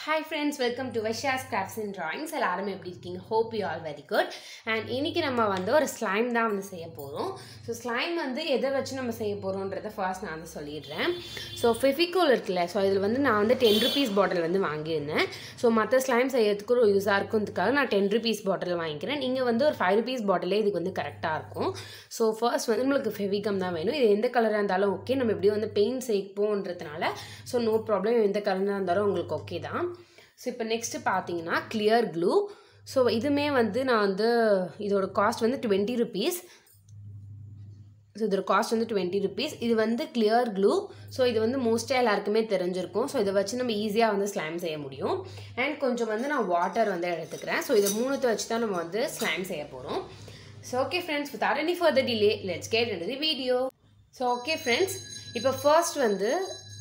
hi friends welcome to Vasha's crafts and drawings எல்லாருமே எப்படி இருக்கீங்க hope you all very good and இன்னைக்கு நம்ம வந்து ஒரு ஸ்லைம் தான் வந்து செய்ய போகிறோம் ஸோ ஸ்லைம் வந்து எதை வச்சு நம்ம செய்ய போகிறோன்றத ஃபர்ஸ்ட் நான் வந்து சொல்லிடுறேன் ஸோ ஃபெஃபிகோல் இருக்குல்ல ஸோ இதில் வந்து நான் வந்து டென் ருபீஸ் பாட்டில் வந்து வாங்கியிருந்தேன் ஸோ மற்ற ஸ்லைம் செய்யறதுக்கு ஒரு யூஸாக இருக்குன்றதுக்காக நான் டென் ருபீஸ் பாட்டில் வாங்கிக்கிறேன் நீங்கள் வந்து ஒரு ஃபைவ் ருபீஸ் பாட்டிலே இதுக்கு வந்து கரெக்டாக இருக்கும் ஸோ ஃபர்ஸ்ட் வந்து நம்மளுக்கு ஃபெவிகம் தான் வேணும் இது எந்த கலராக இருந்தாலும் ஓகே நம்ம எப்படியும் வந்து பெயிண்ட் சேர்ப்போன்றதுனால ஸோ நோ ப்ராப்ளம் எந்த கலராக இருந்தாலும் உங்களுக்கு ஓகே தான் ஸோ இப்போ நெக்ஸ்ட்டு பார்த்தீங்கன்னா கிளியர் க்ளூ ஸோ இதுவுமே வந்து நான் வந்து இதோட காஸ்ட் வந்து டுவெண்ட்டி ருபீஸ் ஸோ இதோட காஸ்ட் வந்து டுவெண்ட்டி ருபீஸ் இது வந்து கிளியர் க்ளூ ஸோ இது வந்து மோஸ்ட்டாக எல்லாருக்குமே தெரிஞ்சிருக்கும் ஸோ இதை வச்சு நம்ம ஈஸியாக வந்து ஸ்லைம் செய்ய முடியும் அண்ட் கொஞ்சம் வந்து நான் வாட்டர் வந்து எடுத்துக்கிறேன் ஸோ இதை மூணுத்தை வச்சு தான் நம்ம வந்து ஸ்லைம் செய்ய போகிறோம் so okay friends with any further delay let's get into the video so okay friends இப்போ ஃபர்ஸ்ட் வந்து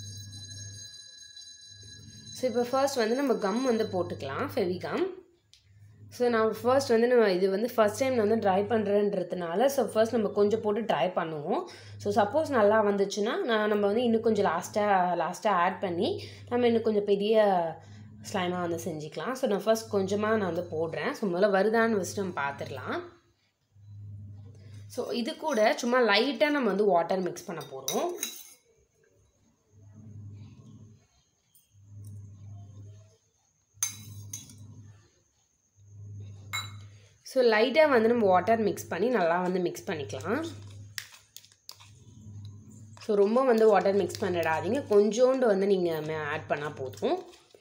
ஸோ இப்போ ஃபர்ஸ்ட் வந்து நம்ம கம் வந்து போட்டுக்கலாம் ஃபெவிகம் ஸோ நான் ஃபர்ஸ்ட் வந்து நம்ம இது வந்து ஃபர்ஸ்ட் டைம் நான் வந்து ட்ரை பண்ணுறேன்றதுனால ஸோ ஃபர்ஸ்ட் நம்ம கொஞ்சம் போட்டு ட்ரை பண்ணுவோம் ஸோ சப்போஸ் நல்லா வந்துச்சுன்னா நான் நம்ம வந்து இன்னும் கொஞ்சம் லாஸ்ட்டாக லாஸ்ட்டாக ஆட் பண்ணி நம்ம இன்னும் கொஞ்சம் பெரிய ஸ்லைமாக வந்து செஞ்சுக்கலாம் ஸோ நான் ஃபர்ஸ்ட் கொஞ்சமாக நான் வந்து போடுறேன் ஸோ முதல்ல வருதான்னு ஃபஸ்ட்டு நம்ம பார்த்துடலாம் ஸோ இது கூட சும்மா லைட்டாக நம்ம வந்து வாட்டர் மிக்ஸ் பண்ண போகிறோம் ஸோ லைட்டாக வந்து நம்ம வாட்டர் மிக்ஸ் பண்ணி நல்லா வந்து மிக்ஸ் பண்ணிக்கலாம் ஸோ ரொம்ப வந்து வாட்டர் மிக்ஸ் பண்ணிடாதீங்க கொஞ்சோண்டு வந்து நீங்கள் ஆட் பண்ணால் போதும்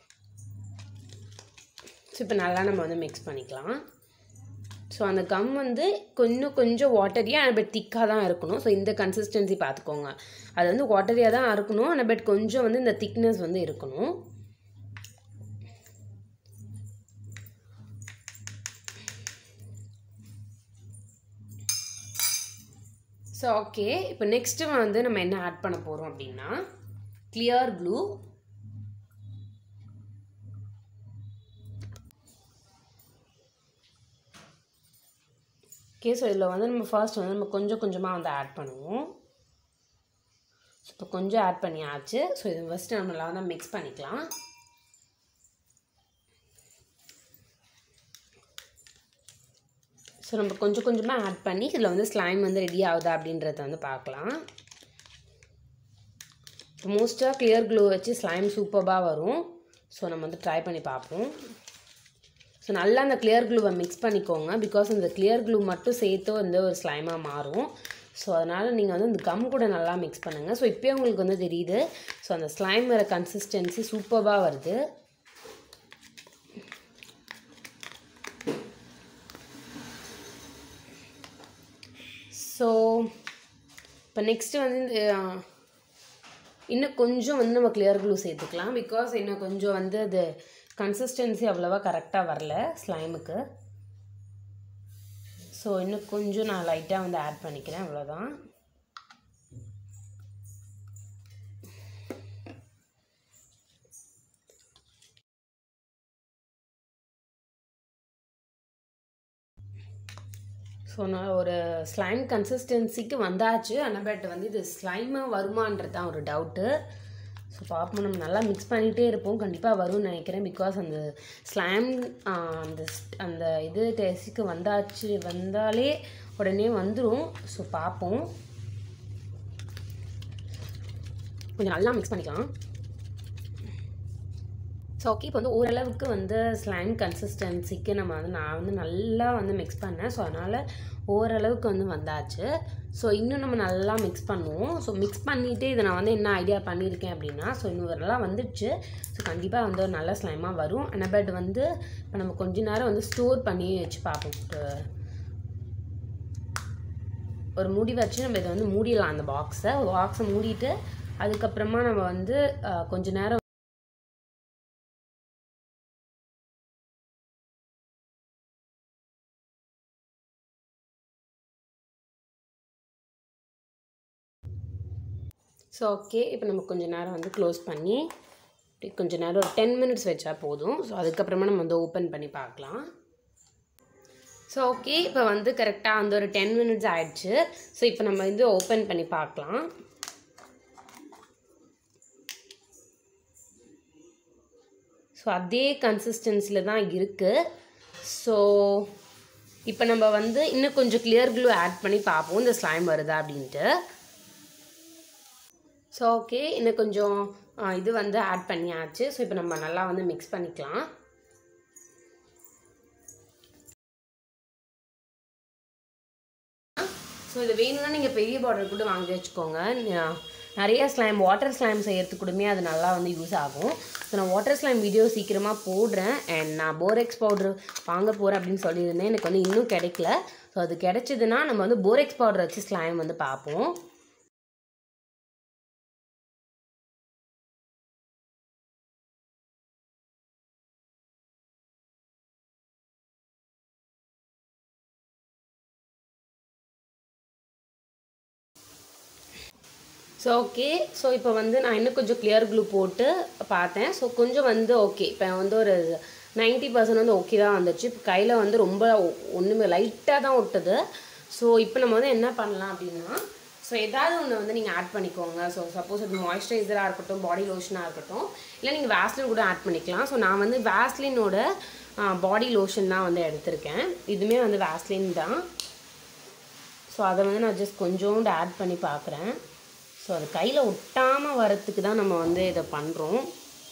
ஸோ இப்போ நல்லா நம்ம வந்து மிக்ஸ் பண்ணிக்கலாம் ஸோ அந்த கம் வந்து கொஞ்சம் கொஞ்சம் வாட்டரியாக பட் திக்காக தான் இருக்கணும் ஸோ இந்த கன்சிஸ்டன்சி பார்த்துக்கோங்க அது வந்து வாட்டரியாக தான் இருக்கணும் ஆனால் பட் கொஞ்சம் வந்து இந்த திக்னஸ் வந்து இருக்கணும் ஸோ ஓகே இப்போ நெக்ஸ்ட்டு வந்து நம்ம என்ன ஆட் பண்ண போகிறோம் அப்படின்னா கிளியர் ப்ளூ ஓகே ஸோ இதில் வந்து நம்ம ஃபர்ஸ்ட் வந்து நம்ம கொஞ்சம் கொஞ்சமாக வந்து ஆட் பண்ணுவோம் ஸோ இப்போ கொஞ்சம் ஆட் பண்ணியாச்சு ஸோ இது ஃபஸ்ட்டு நம்ம நல்லா வந்து மிக்ஸ் பண்ணிக்கலாம் ஸோ நம்ம கொஞ்சம் கொஞ்சமாக ஆட் பண்ணி இதில் வந்து ஸ்லைம் வந்து ரெடி ஆகுதா அப்படின்றத வந்து பார்க்கலாம் இப்போ மோஸ்ட்டாக கிளியர் க்ளூ வச்சு ஸ்லைம் சூப்பராக வரும் ஸோ நம்ம வந்து ட்ரை பண்ணி பார்ப்போம் ஸோ நல்லா அந்த கிளியர் க்ளூவை மிக்ஸ் பண்ணிக்கோங்க பிகாஸ் அந்த கிளியர் க்ளூ மட்டும் சேர்த்து வந்து ஒரு ஸ்லைமாக மாறும் ஸோ அதனால் நீங்கள் வந்து இந்த கம் கூட நல்லா மிக்ஸ் பண்ணுங்கள் ஸோ இப்போயே உங்களுக்கு வந்து தெரியுது ஸோ அந்த ஸ்லைம் வர கன்சிஸ்டன்சி சூப்பராக வருது ஸோ இப்போ நெக்ஸ்ட்டு வந்து இந்த இன்னும் கொஞ்சம் வந்து நம்ம கிளியர் க்ளூ சேர்த்துக்கலாம் பிகாஸ் இன்னும் கொஞ்சம் வந்து அது கன்சிஸ்டன்சி அவ்வளோவா கரெக்டாக வரல ஸ்லைமுக்கு ஸோ இன்னும் கொஞ்சம் நான் லைட்டாக வந்து ஆட் பண்ணிக்கிறேன் அவ்வளோதான் ஸோ நான் ஒரு ஸ்லைம் கன்சிஸ்டன்சிக்கு வந்தாச்சு ஆனால் பட் வந்து இது ஸ்லைமாக வருமான்றது தான் ஒரு டவுட்டு ஸோ பார்ப்போம் நம்ம நல்லா மிக்ஸ் பண்ணிகிட்டே இருப்போம் கண்டிப்பாக வரும்னு நினைக்கிறேன் பிகாஸ் அந்த ஸ்லைம் அந்த அந்த இது டேஸ்ட்டுக்கு வந்தாச்சு வந்தாலே உடனே வந்துடும் ஸோ பார்ப்போம் கொஞ்சம் நல்லா மிக்ஸ் பண்ணிக்கலாம் ஸோ ஓகே இப்போ வந்து ஓரளவுக்கு வந்து ஸ்லைம் கன்சிஸ்டன்சிக்கு நம்ம வந்து நான் வந்து நல்லா வந்து மிக்ஸ் பண்ணேன் ஸோ அதனால் ஓரளவுக்கு வந்து வந்தாச்சு ஸோ இன்னும் நம்ம நல்லா மிக்ஸ் பண்ணுவோம் ஸோ மிக்ஸ் பண்ணிவிட்டு இதை நான் வந்து என்ன ஐடியா பண்ணியிருக்கேன் அப்படின்னா ஸோ இன்னும் நல்லா வந்துடுச்சு ஸோ கண்டிப்பாக வந்து ஒரு நல்ல ஸ்லைமாக வரும் ஆனால் பட் வந்து இப்போ நம்ம கொஞ்ச நேரம் வந்து ஸ்டோர் பண்ணி வச்சு பார்ப்போம் ஒரு மூடி வச்சு நம்ம இதை வந்து மூடிடலாம் அந்த பாக்ஸை பாக்ஸை மூடிட்டு அதுக்கப்புறமா நம்ம வந்து கொஞ்ச நேரம் ஸோ ஓகே இப்போ நம்ம கொஞ்சம் நேரம் வந்து க்ளோஸ் பண்ணி கொஞ்சம் நேரம் ஒரு டென் மினிட்ஸ் வச்சா போதும் ஸோ அதுக்கப்புறமா நம்ம வந்து ஓப்பன் பண்ணி பார்க்கலாம் ஸோ ஓகே இப்போ வந்து கரெக்டாக வந்து ஒரு டென் மினிட்ஸ் ஆயிடுச்சு ஸோ இப்போ நம்ம வந்து ஓப்பன் பண்ணி பார்க்கலாம் ஸோ அதே கன்சிஸ்டன்சியில் தான் இருக்குது ஸோ இப்போ நம்ம வந்து இன்னும் கொஞ்சம் கிளியர் க்ளூ ஆட் பண்ணி பார்ப்போம் இந்த ஸ்லைம் வருதா அப்படின்ட்டு ஸோ ஓகே இன்னும் கொஞ்சம் ஆ, இது வந்து ஆட் பண்ணியாச்சு ஸோ இப்போ நம்ம நல்லா வந்து மிக்ஸ் பண்ணிக்கலாம் ஸோ இது வேணும்னா நீங்கள் பெரிய பாட்டில் கூட வாங்கி வச்சுக்கோங்க ந- நிறைய ஸ்லைம் வாட்டர் ஸ்லைம் செய்யறதுக்கு கூடமே அது நல்லா வந்து யூஸ் ஆகும் ஸோ நான் வாட்டர் ஸ்லைம் வீடியோ சீக்கிரமாக போடுறேன் அண்ட் நான் போரெக்ஸ் பவுடர் வாங்க போகிறேன் அப்படின்னு சொல்லியிருந்தேன் எனக்கு வந்து இன்னும் கிடைக்கல ஸோ அது கிடைச்சதுன்னா நம்ம வந்து போரெக்ஸ் பவுடர் வச்சு ஸ்லைம் வந்து பார்ப்போம் ஸோ ஓகே ஸோ இப்போ வந்து நான் இன்னும் கொஞ்சம் கிளியர் க்ளூ போட்டு பார்த்தேன் ஸோ கொஞ்சம் வந்து ஓகே இப்போ வந்து ஒரு நைன்ட்டி பர்சன்ட் வந்து ஓகே தான் வந்துச்சு இப்போ கையில் வந்து ரொம்ப ஒன்றுமே லைட்டாக தான் ஒட்டுது ஸோ இப்போ நம்ம வந்து என்ன பண்ணலாம் அப்படின்னா ஸோ ஏதாவது ஒன்று வந்து நீங்கள் ஆட் பண்ணிக்கோங்க ஸோ சப்போஸ் அது மாய்ஸ்சரைசராக இருக்கட்டும் பாடி லோஷனாக இருக்கட்டும் இல்லை நீங்கள் வேஸ்லின் கூட ஆட் பண்ணிக்கலாம் ஸோ நான் வந்து வேஸ்லினோட பாடி லோஷன் தான் வந்து எடுத்திருக்கேன் இதுவுமே வந்து வேஸ்லின் தான் ஸோ அதை வந்து நான் ஜஸ்ட் கொஞ்சோண்டு ஆட் பண்ணி பார்க்குறேன் ஸோ அது கையில் ஒட்டாமல் வரத்துக்கு தான் நம்ம வந்து இதை பண்ணுறோம்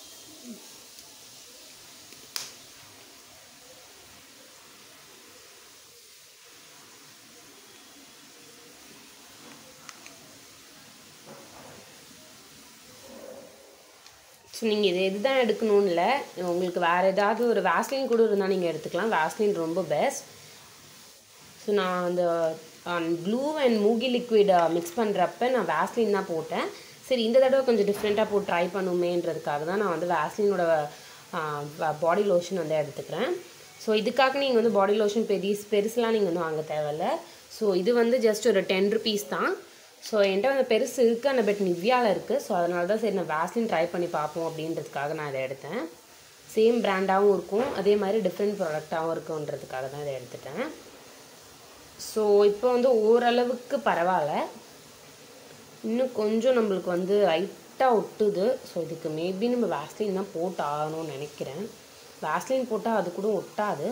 ஸோ நீங்கள் இது இதுதான் எடுக்கணும்னு இல்லை உங்களுக்கு வேறு ஏதாவது ஒரு வேஸ்லின் கூட இருந்தால் நீங்கள் எடுத்துக்கலாம் வேஸ்லின் ரொம்ப பெஸ்ட் ஸோ நான் அந்த ப்ளூ அண்ட் மூகி லிக்விட் மிக்ஸ் பண்ணுறப்ப நான் வேஸ்லின் தான் போட்டேன் சரி இந்த தடவை கொஞ்சம் டிஃப்ரெண்ட்டாக போட்டு ட்ரை பண்ணுமேன்றதுக்காக தான் நான் வந்து வேஸ்லினோட பாடி லோஷன் வந்து எடுத்துக்கிறேன் ஸோ இதுக்காக நீங்கள் வந்து பாடி லோஷன் பெரிய பெருசுலாம் நீங்கள் வந்து வாங்க தேவையில்ல ஸோ இது வந்து ஜஸ்ட் ஒரு டென் ருபீஸ் தான் ஸோ என்கிட்ட வந்து பெருசு இருக்குது அந்த பெட் நிவ்யாவில் இருக்குது ஸோ அதனால தான் சரி நான் வேஸ்லின் ட்ரை பண்ணி பார்ப்போம் அப்படின்றதுக்காக நான் இதை எடுத்தேன் சேம் பிராண்டாகவும் இருக்கும் அதே மாதிரி டிஃப்ரெண்ட் ப்ராடக்டாகவும் இருக்குன்றதுக்காக தான் இதை எடுத்துட்டேன் ஸோ இப்போ வந்து ஓரளவுக்கு பரவாயில்ல இன்னும் கொஞ்சம் நம்மளுக்கு வந்து லைட்டாக ஒட்டுது ஸோ இதுக்கு மேபி நம்ம வேஸ்லின் தான் போட்டு ஆகணும்னு நினைக்கிறேன் வேஸ்லின் போட்டால் அது கூட ஒட்டாது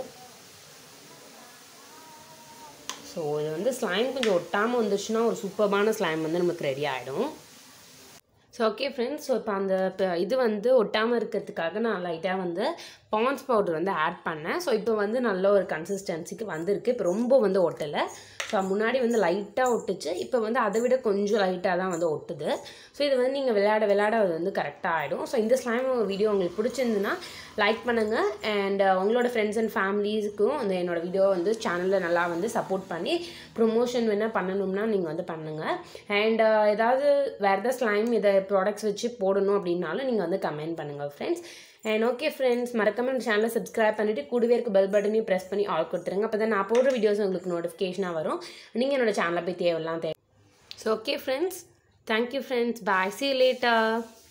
ஸோ இது வந்து ஸ்லைம் கொஞ்சம் ஒட்டாமல் வந்துச்சுன்னா ஒரு சூப்பர்பான ஸ்லைம் வந்து நமக்கு ரெடி ஆகிடும் ஸோ ஓகே ஃப்ரெண்ட்ஸ் ஸோ இப்போ அந்த ப- இது வந்து ஒட்டாமல் இருக்கிறதுக்காக நான் லைட்டாக வந்து பான்ஸ் பவுடர் வந்து ஆட் பண்ணேன் ஸோ இப்போ வந்து நல்ல ஒரு கன்சிஸ்டன்சிக்கு வந்திருக்கு இப்போ ரொம்ப வந்து ஒட்டலை ஸோ முன்னாடி வந்து லைட்டாக ஒட்டுச்சு இப்போ வந்து அதை விட கொஞ்சம் லைட்டாக தான் வந்து ஒட்டுது ஸோ இது வந்து நீங்கள் விளையாட விளையாட அது வந்து கரெக்டாக ஆகிடும் ஸோ இந்த ஸ்லைம் வீடியோ உங்களுக்கு பிடிச்சிருந்துன்னா லைக் பண்ணுங்கள் அண்ட் உங்களோட ஃப்ரெண்ட்ஸ் அண்ட் ஃபேமிலிஸுக்கும் அந்த என்னோட வீடியோ வந்து சேனலில் நல்லா வந்து சப்போர்ட் பண்ணி ப்ரொமோஷன் வேணால் பண்ணணும்னா நீங்கள் வந்து பண்ணுங்கள் அண்ட் ஏதாவது வேறு ஏதாவது ஸ்லைம் இதை ப்ராடக்ட்ஸ் வச்சு போடணும் அப்படின்னாலும் நீங்கள் வந்து கமெண்ட் பண்ணுங்கள் ஃப்ரெண்ட்ஸ் அண்ட் ஓகே ஃப்ரெண்ட்ஸ் மறக்காம இந்த சேனலை சப்ஸ்கிரைப் பண்ணிவிட்டு கூடவே இருக்க பெல் பட்டனையும் ப்ரெஸ் பண்ணி ஆல் கொடுத்துருங்க அப்போ தான் நான் போடுற வீடியோஸ் உங்களுக்கு நோட்டிஃபிகேஷனாக வரும் நீங்கள் என்னோட சேனலை போய் தேவையெல்லாம் தேவை so okay friends thank you friends bye see லேட்டா